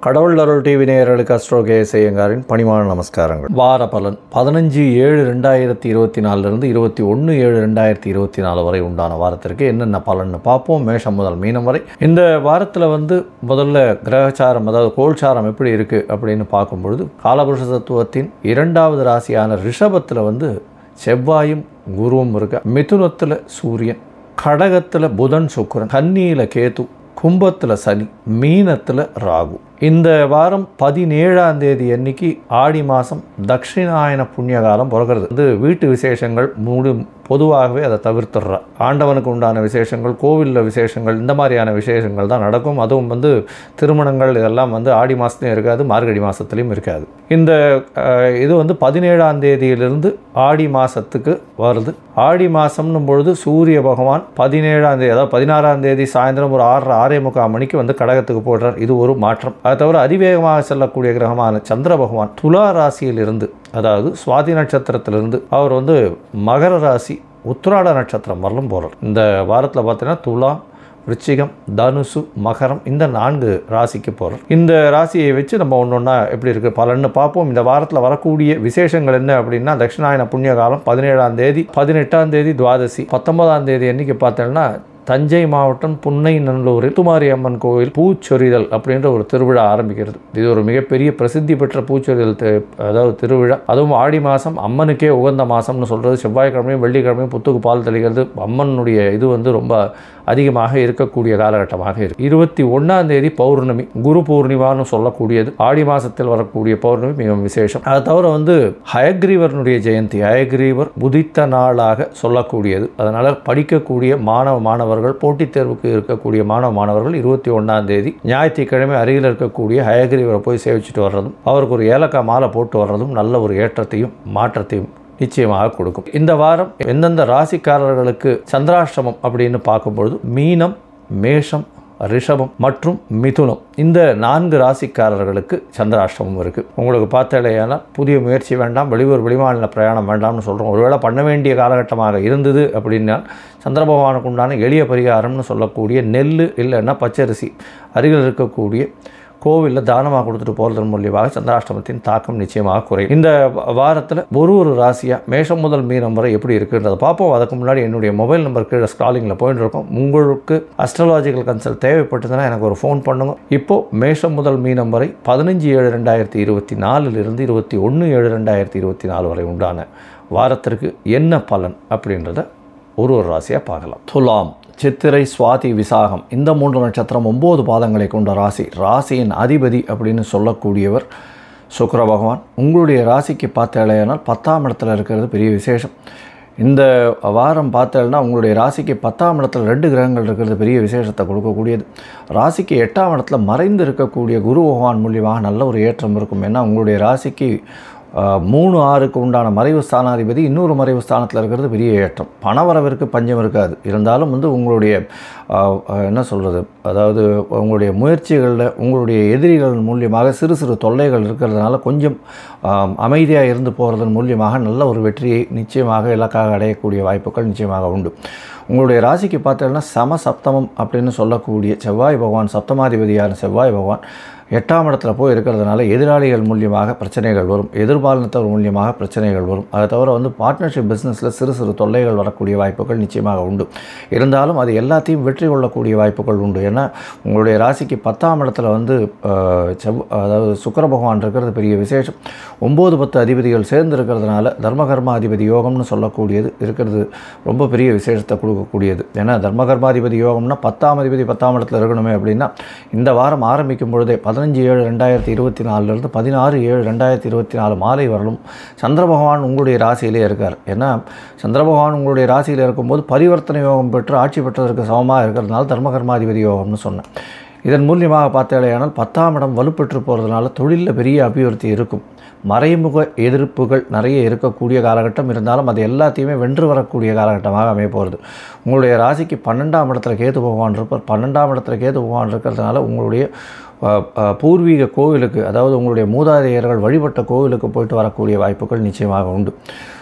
கடவுள் அருள் டிவி நேயர்களுக்கு அஸ்ட்ரோ கேஎஸ் ஐயங்காரின் பணிவான நமஸ்காரங்கள் வார பலன் பதினஞ்சு ஏழு ரெண்டாயிரத்தி இருபத்தி நாலுலேருந்து இருபத்தி ஒன்று ஏழு ரெண்டாயிரத்தி இருபத்தி நாலு வரை உண்டான வாரத்திற்கு என்னென்ன பலன்னு பார்ப்போம் மேஷம் முதல் மீனம் வரை இந்த வாரத்தில் வந்து முதல்ல கிரகச்சாரம் அதாவது கோல்சாரம் எப்படி இருக்குது அப்படின்னு பார்க்கும்பொழுது காலபுருஷ தத்துவத்தின் இரண்டாவது ராசியான ரிஷபத்தில் வந்து செவ்வாயும் குருவும் இருக்க மிதுனத்தில் சூரியன் கடகத்தில் புதன் சுக்கிரன் கன்னியில் கேது கும்பத்தில் சனி மீனத்தில் ராகு இந்த வாரம் பதினேழாம் தேதி அன்னைக்கு ஆடி மாதம் தட்சிணாயன புண்ணிய காலம் பிறக்கிறது இது வீட்டு விசேஷங்கள் மூடு பொதுவாகவே அதை தவிர்த்துடுறா ஆண்டவனுக்கு உண்டான விசேஷங்கள் கோவிலில் விசேஷங்கள் இந்த மாதிரியான விசேஷங்கள் தான் நடக்கும் அதுவும் வந்து திருமணங்கள் இதெல்லாம் வந்து ஆடி மாதத்துலையும் இருக்காது மார்கழி மாதத்துலேயும் இருக்காது இந்த அஹ், இது வந்து பதினேழாம் தேதியிலிருந்து ஆடி மாதத்துக்கு வருது ஆடி மாதம்னும் பொழுது சூரிய பகவான் பதினேழாம் தேதி அதாவது பதினாறாம் தேதி சாயந்தரம் ஒரு ஆறரை ஆறே முக்கால் மணிக்கு வந்து கடகத்துக்கு போடுறார் இது ஒரு மாற்றம் அதை தவிர அதிவேகமாக செல்லக்கூடிய கிரகமான சந்திர பகவான் துலா ராசியிலிருந்து அதாவது சுவாதி நட்சத்திரத்திலிருந்து அவர் வந்து மகர ராசி உத்திராட நட்சத்திரம் வரலும் போகிறார் இந்த வாரத்தில் பார்த்தீங்கன்னா துலா விருச்சிகம் தனுசு மகரம் இந்த நான்கு ராசிக்கு போகிறோம் இந்த ராசியை வச்சு நம்ம ஒன்று ஒன்றா எப்படி இருக்குது பலன்னு பார்ப்போம் இந்த வாரத்தில் வரக்கூடிய விசேஷங்கள் என்ன அப்படின்னா தட்சிணாயன புண்ணிய காலம் பதினேழாம் தேதி பதினெட்டாம் தேதி துவாதசி பத்தொன்பதாம் தேதி அன்னைக்கு பார்த்தோம்னா தஞ்சை மாவட்டம் புன்னை நல்லூரில் துமாரி அம்மன் கோவில் பூச்சொரிதல் அப்படின்ற ஒரு திருவிழா ஆரம்பிக்கிறது இது ஒரு மிகப்பெரிய பிரசித்தி பெற்ற பூச்சொரிதல் தி- அதாவது திருவிழா அதுவும் ஆடி மாதம் அம்மனுக்கே உகந்த மாதம்னு சொல்கிறது செவ்வாய்க்கிழமையும் வெள்ளிக்கிழமையும் புத்துக்கு பால் தெளிக்கிறது அம்மனுடைய இது வந்து ரொம்ப அதிகமாக இருக்கக்கூடிய காலகட்டமாக இருக்கு இருபத்தி ஒன்றாம் தேதி பௌர்ணமி குரு பூர்ணிமான்னு சொல்லக்கூடியது ஆடி மாதத்தில் வரக்கூடிய பௌர்ணமி மிகவும் விசேஷம் அதை தவிர வந்து ஹயக்ரீவர்னுடைய ஜெயந்தி ஹயக்ரீவர் உதித்த நாளாக சொல்லக்கூடியது அதனால் படிக்கக்கூடிய மாணவ மாணவர்கள் போட்டித் தேர்வுக்கு இருக்கக்கூடிய மாணவ மாணவர்கள் இருபத்தி ஒன்றாம் தேதி ஞாயிற்றுக்கிழமை அருகில் இருக்கக்கூடிய ஹயக்ரீவரை போய் சேவிச்சுட்டு வர்றதும் அவருக்கு ஒரு ஏலக்காய் மாலை போட்டு வர்றதும் நல்ல ஒரு ஏற்றத்தையும் மாற்றத்தையும் நிச்சயமாக கொடுக்கும் இந்த வாரம் எந்தெந்த ராசிக்காரர்களுக்கு சந்திராஷ்டமம் அப்படின்னு பார்க்கும்பொழுது மீனம் மேஷம் ரிஷபம் மற்றும் மிதுனம் இந்த நான்கு ராசிக்காரர்களுக்கு சந்திராஷ்டமம் இருக்குது உங்களுக்கு பார்த்தாலேயானா புதிய முயற்சி வேண்டாம் வெளியூர் வெளிமாநில பிரயாணம் வேண்டாம்னு சொல்கிறோம் ஒருவேளை பண்ண வேண்டிய காலகட்டமாக இருந்தது அப்படின்னா சந்திர பகவானுக்கு உண்டான எளிய பரிகாரம்னு சொல்லக்கூடிய நெல் இல்லைன்னா பச்சரிசி அருகில் இருக்கக்கூடிய கோவிலில் தானமாக கொடுத்துட்டு போகிறதன் மூலியமாக சந்திராஷ்டமத்தின் தாக்கம் நிச்சயமாக குறையும் இந்த வாரத்தில் ஒரு ஒரு ராசியாக மேஷம் முதல் மீனம் வரை எப்படி இருக்குன்றதை பார்ப்போம் அதுக்கு முன்னாடி என்னுடைய மொபைல் நம்பர் கீழே ஸ்க்ராலிங்கில் போயிட்டு இருக்கோம் உங்களுக்கு அஸ்ட்ராலாஜிக்கல் கன்சல்ட் தேவைப்பட்டதுன்னா எனக்கு ஒரு ஃபோன் பண்ணுங்க இப்போ மேஷம் முதல் மீனம் வரை பதினஞ்சு ஏழு ரெண்டாயிரத்தி இருபத்தி நாலுலேருந்து இருபத்தி ஒன்று ஏழு ரெண்டாயிரத்தி இருபத்தி நாலு வரை உண்டான வாரத்திற்கு என்ன பலன் அப்படின்றத ஒரு ஒரு ராசியாக பார்க்கலாம் துலாம் சித்திரை சுவாதி விசாகம் இந்த மூன்று நட்சத்திரம் ஒம்பது பாதங்களை கொண்ட ராசி ராசியின் அதிபதி அப்படின்னு சொல்லக்கூடியவர் சுக்கிர பகவான் உங்களுடைய ராசிக்கு பார்த்தேலையானால் பத்தாம் இடத்துல இருக்கிறது பெரிய விசேஷம் இந்த வாரம் பார்த்தேன்னா உங்களுடைய ராசிக்கு பத்தாம் இடத்துல ரெண்டு கிரகங்கள் இருக்கிறது பெரிய விசேஷத்தை கொடுக்கக்கூடியது ராசிக்கு எட்டாம் இடத்துல மறைந்து இருக்கக்கூடிய குரு பகவான் மூலியமாக நல்ல ஒரு ஏற்றம் இருக்கும் ஏன்னா உங்களுடைய ராசிக்கு ஆஹ், மூணு ஆறுக்கு உண்டான மறைவு ஸ்தானாதிபதி இன்னொரு மறைவு ஸ்தானத்தில் இருக்கிறது பெரிய ஏற்றம் பணவரவிற்கு பஞ்சம் இருக்காது இருந்தாலும் வந்து உங்களுடைய ஆஹ், ஆஹ், என்ன சொல்கிறது அதாவது உங்களுடைய முயற்சிகளில் உங்களுடைய எதிரிகள் மூலியமாக சிறு சிறு தொல்லைகள் இருக்கிறதுனால கொஞ்சம் அமைதியாக இருந்து போகிறதன் மூலியமாக நல்ல ஒரு வெற்றியை நிச்சயமாக இலக்காக அடையக்கூடிய வாய்ப்புகள் நிச்சயமாக உண்டு உங்களுடைய ராசிக்கு பார்த்தீங்கன்னா சம சப்தமம் அப்படின்னு சொல்லக்கூடிய செவ்வாய் பகவான் சப்தமாதிபதியான செவ்வாய் பகவான் எட்டாம் இடத்துல போய் இருக்கிறதுனால எதிராளிகள் மூலியமாக பிரச்சனைகள் வரும் எதிர்பாலினத்தவர் மூலியமாக பிரச்சனைகள் வரும் அதை தவிர வந்து பார்ட்னர்ஷிப் பிஸ்னஸில் சிறு சிறு தொல்லைகள் வரக்கூடிய வாய்ப்புகள் நிச்சயமாக உண்டு இருந்தாலும் அது எல்லாத்தையும் வெற்றி கொள்ளக்கூடிய வாய்ப்புகள் உண்டு ஏன்னா உங்களுடைய ராசிக்கு பத்தாம் இடத்துல வந்து ஆஹ், செவ் அதாவது சுக்கிர பகவான் இருக்கிறது பெரிய விசேஷம் ஒம்பது பத்து அதிபதிகள் சேர்ந்து இருக்கிறதுனால தர்மகர்மா அதிபதி யோகம்னு சொல்லக்கூடியது இருக்கிறது ரொம்ப பெரிய விசேஷத்தை கொடுக்கக்கூடியது ஏன்னா தர்மகர்மாதிபதி யோகம்னா பத்தாம் அதிபதி பத்தாம் இடத்துல இருக்கணுமே அப்படின்னா இந்த வாரம் ஆரம்பிக்கும் பொழுதே பதினஞ்சு ஏழு ரெண்டாயிரத்தி இருபத்தி நாலுலேருந்து பதினாறு ஏழு ரெண்டாயிரத்தி இருபத்தி நாலு மாலை வரலும் சந்திர பகவான் உங்களுடைய ராசியிலே இருக்கார் ஏன்னா சந்திர பகவான் உங்களுடைய ராசியில் இருக்கும்போது பரிவர்த்தனை யோகம் பெற்று ஆட்சி பெற்றதற்கு சமமாக இருக்கிறதுனால தர்மகர்மாதிபதி யோகம்னு சொன்னேன் இதன் மூலியமாக பார்த்தாலேயானால் பத்தாம் இடம் வலுப்பெற்று போகிறதுனால தொழிலில் பெரிய அபிவிருத்தி இருக்கும் மறைமுக எதிர்ப்புகள் நிறைய இருக்கக்கூடிய காலகட்டம் இருந்தாலும் அது எல்லாத்தையுமே வென்று வரக்கூடிய காலகட்டமாக அமைய போகிறது உங்களுடைய ராசிக்கு பன்னெண்டாம் இடத்துல கேது பகவான் இருப்பார் பன்னெண்டாம் இடத்துல கேது பகவான் இருக்கிறதுனால உங்களுடைய அஹ், அஹ், பூர்வீக கோவிலுக்கு அதாவது உங்களுடைய மூதாதையர்கள் வழிபட்ட கோவிலுக்கு போயிட்டு வரக்கூடிய வாய்ப்புகள் நிச்சயமாக உண்டு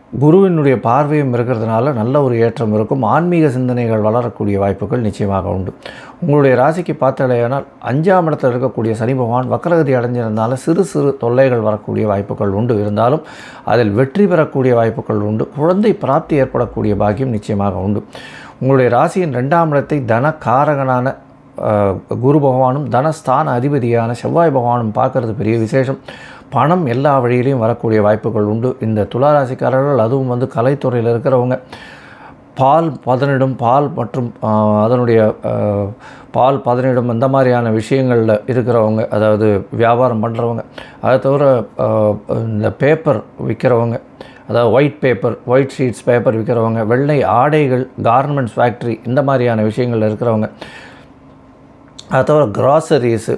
குருவினுடைய பார்வையும் இருக்கிறதுனால நல்ல ஒரு ஏற்றம் இருக்கும் ஆன்மீக சிந்தனைகள் வளரக்கூடிய வாய்ப்புகள் நிச்சயமாக உண்டு உங்களுடைய ராசிக்கு பார்த்தாலேயானால் அஞ்சாம் இடத்தில் இருக்கக்கூடிய சனி பகவான் வக்கரகதி அடைஞ்சிருந்தால சிறு சிறு தொல்லைகள் வரக்கூடிய வாய்ப்புகள் உண்டு இருந்தாலும் அதில் வெற்றி பெறக்கூடிய வாய்ப்புகள் உண்டு குழந்தை பிராப்தி ஏற்படக்கூடிய பாக்கியம் நிச்சயமாக உண்டு உங்களுடைய ராசியின் ரெண்டாம் இடத்தை தன காரகனான அஹ், குரு பகவானும் தனஸ்தான அதிபதியான செவ்வாய் பகவானும் பார்க்கறது பெரிய விசேஷம் பணம் எல்லா வழியிலையும் வரக்கூடிய வாய்ப்புகள் உண்டு இந்த துளாராசிக்காரர்கள் அதுவும் வந்து கலைத்துறையில் இருக்கிறவங்க பால் பதனிடும் பால் மற்றும் ஆஹ், அதனுடைய ஆஹ், பால் பதனிடும் இந்த மாதிரியான விஷயங்களில் இருக்கிறவங்க அதாவது வியாபாரம் பண்ணுறவங்க அதை தவிர ஆஹ், இந்த பேப்பர் விற்கிறவங்க அதாவது white paper white sheets paper விற்கிறவங்க வெள்ளை ஆடைகள் கார்மெண்ட்ஸ் ஃபேக்ட்ரி இந்த மாதிரியான விஷயங்களில் இருக்கிறவங்க அது தவிர கிராசரிஸு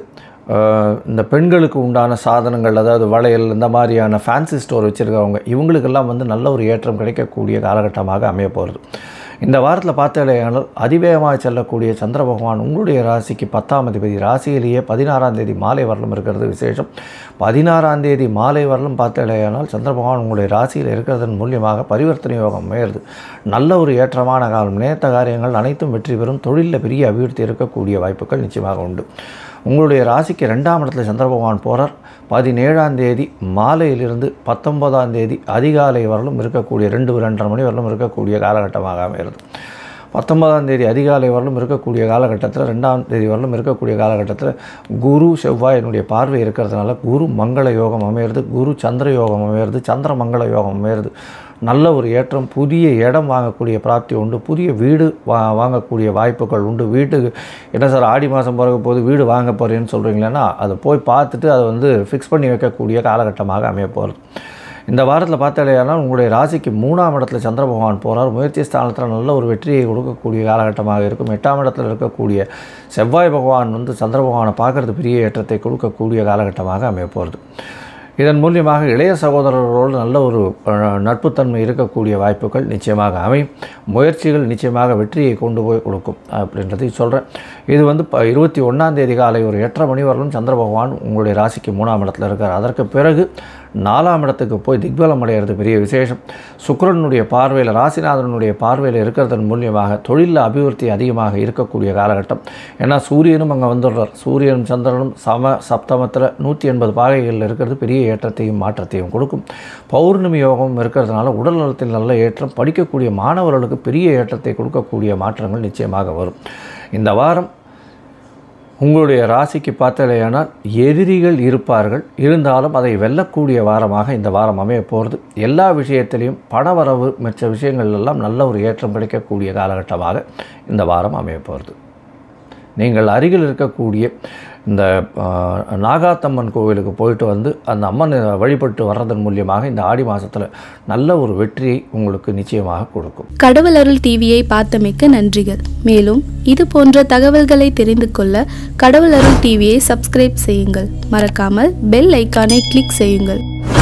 இந்த பெண்களுக்கு உண்டான சாதனங்கள் அதாவது வளையல் இந்த மாதிரியான ஃபேன்சி ஸ்டோர் வச்சுருக்கவங்க இவங்களுக்கெல்லாம் வந்து நல்ல ஒரு ஏற்றம் கிடைக்கக்கூடிய காலகட்டமாக அமைய போகிறது இந்த வாரத்தில் பார்த்தாலேயானால் அதிவேகமாக செல்லக்கூடிய சந்திர பகவான் உங்களுடைய ராசிக்கு பத்தாம் அதிபதி ராசியிலேயே பதினாறாம் தேதி மாலை வரலும் இருக்கிறது விசேஷம் பதினாறாம் தேதி மாலை வரலும் பார்த்தாலேயானால் சந்திர பகவான் உங்களுடைய ராசியில் இருக்கிறதன் மூலியமாக பரிவர்த்தனை யோகம் அமையிறது நல்ல ஒரு ஏற்றமான காலம் நேர்த்த காரியங்கள் அனைத்தும் வெற்றி பெறும் தொழிலில் பெரிய அபிவிருத்தி இருக்கக்கூடிய வாய்ப்புகள் நிச்சயமாக உண்டு உங்களுடைய ராசிக்கு ரெண்டாம் இடத்துல சந்திர பகவான் போகிறார் பதினேழாம் தேதி மாலையிலிருந்து பத்தொன்பதாம் தேதி அதிகாலை வரலும் இருக்கக்கூடிய ரெண்டு ரெண்டரை மணி வரலும் இருக்கக்கூடிய காலகட்டமாக அமைகிறது பத்தொன்பதாம் தேதி அதிகாலை வரலும் இருக்கக்கூடிய காலகட்டத்தில் ரெண்டாம் தேதி வரலும் இருக்கக்கூடிய காலகட்டத்தில் குரு செவ்வாயினுடைய பார்வை இருக்கிறதுனால குரு மங்கள யோகம் அமையிறது குரு சந்திர யோகம் அமையிறது சந்திர மங்கள யோகம் அமையிறது நல்ல ஒரு ஏற்றம் புதிய இடம் வாங்கக்கூடிய பிராப்தி உண்டு புதிய வீடு வா வாங்கக்கூடிய வாய்ப்புகள் உண்டு வீட்டுக்கு என்ன சார் ஆடி மாதம் பிறகு போது வீடு வாங்க போகிறேன்னு சொல்கிறீங்களேன்னா அதை போய் பார்த்துட்டு அதை வந்து ஃபிக்ஸ் பண்ணி வைக்கக்கூடிய காலகட்டமாக அமைய போகிறது இந்த வாரத்தில் பார்த்தாலேயானால் உங்களுடைய ராசிக்கு மூணாம் இடத்துல சந்திர பகவான் போகிறார் முயற்சி ஸ்தானத்தில் நல்ல ஒரு வெற்றியை கொடுக்கக்கூடிய காலகட்டமாக இருக்கும் எட்டாம் இடத்துல இருக்கக்கூடிய செவ்வாய் பகவான் வந்து சந்திர பகவானை பார்க்கறது பெரிய ஏற்றத்தை கொடுக்கக்கூடிய காலகட்டமாக அமைய போகிறது இதன் மூலியமாக இளைய சகோதரர்களோடு நல்ல ஒரு அஹ், நட்புத்தன்மை இருக்கக்கூடிய வாய்ப்புகள் நிச்சயமாக அமையும் முயற்சிகள் நிச்சயமாக வெற்றியை கொண்டு போய் கொடுக்கும் அப்படின்றதை சொல்கிறேன் இது வந்து இப்போ இருபத்தி ஒன்றாம் தேதி காலை ஒரு எட்டரை மணி வரலும் சந்திர பகவான் உங்களுடைய ராசிக்கு மூணாம் இடத்துல இருக்கார் அதற்கு பிறகு நாலாம் இடத்துக்கு போய் திக்பலம் அடைகிறது பெரிய விசேஷம் சுக்கிரனுடைய பார்வையில் ராசிநாதனுடைய பார்வையில் இருக்கிறதன் மூலியமாக தொழிலில் அபிவிருத்தி அதிகமாக இருக்கக்கூடிய காலகட்டம் ஏன்னா சூரியனும் அங்கே வந்துடுறார் சூரியனும் சந்திரனும் சம சப்தமத்தில் நூற்றி எண்பது பாகைகளில் இருக்கிறது பெரிய ஏற்றத்தையும் மாற்றத்தையும் கொடுக்கும் பௌர்ணமி யோகம் இருக்கிறதுனால உடல் நலத்தில் நல்ல ஏற்றம் படிக்கக்கூடிய மாணவர்களுக்கு பெரிய ஏற்றத்தை கொடுக்கக்கூடிய மாற்றங்கள் நிச்சயமாக வரும் இந்த வாரம் உங்களுடைய ராசிக்கு பார்த்தாலேயானால் எதிரிகள் இருப்பார்கள் இருந்தாலும் அதை வெல்லக்கூடிய வாரமாக இந்த வாரம் அமைய போகிறது எல்லா விஷயத்திலையும் பணவரவு மற்ற விஷயங்கள் எல்லாம் நல்ல ஒரு ஏற்றம் கிடைக்கக்கூடிய காலகட்டமாக இந்த வாரம் அமைய போகிறது நீங்கள் அருகில் இருக்கக்கூடிய இந்த ஆ, நாகாத்தம்மன் கோவிலுக்கு போயிட்டு வந்து அந்த அம்மனை வழிபட்டு வர்றதன் மூலியமாக இந்த ஆடி மாதத்தில் நல்ல ஒரு வெற்றியை உங்களுக்கு நிச்சயமாக கொடுக்கும் கடவுள் அருள் டிவியை பார்த்தமைக்க நன்றிகள் மேலும் இது போன்ற தகவல்களை தெரிந்து கொள்ள கடவுள் அருள் டிவியை சப்ஸ்கிரைப் செய்யுங்கள் மறக்காமல் பெல் ஐக்கானை கிளிக் செய்யுங்கள்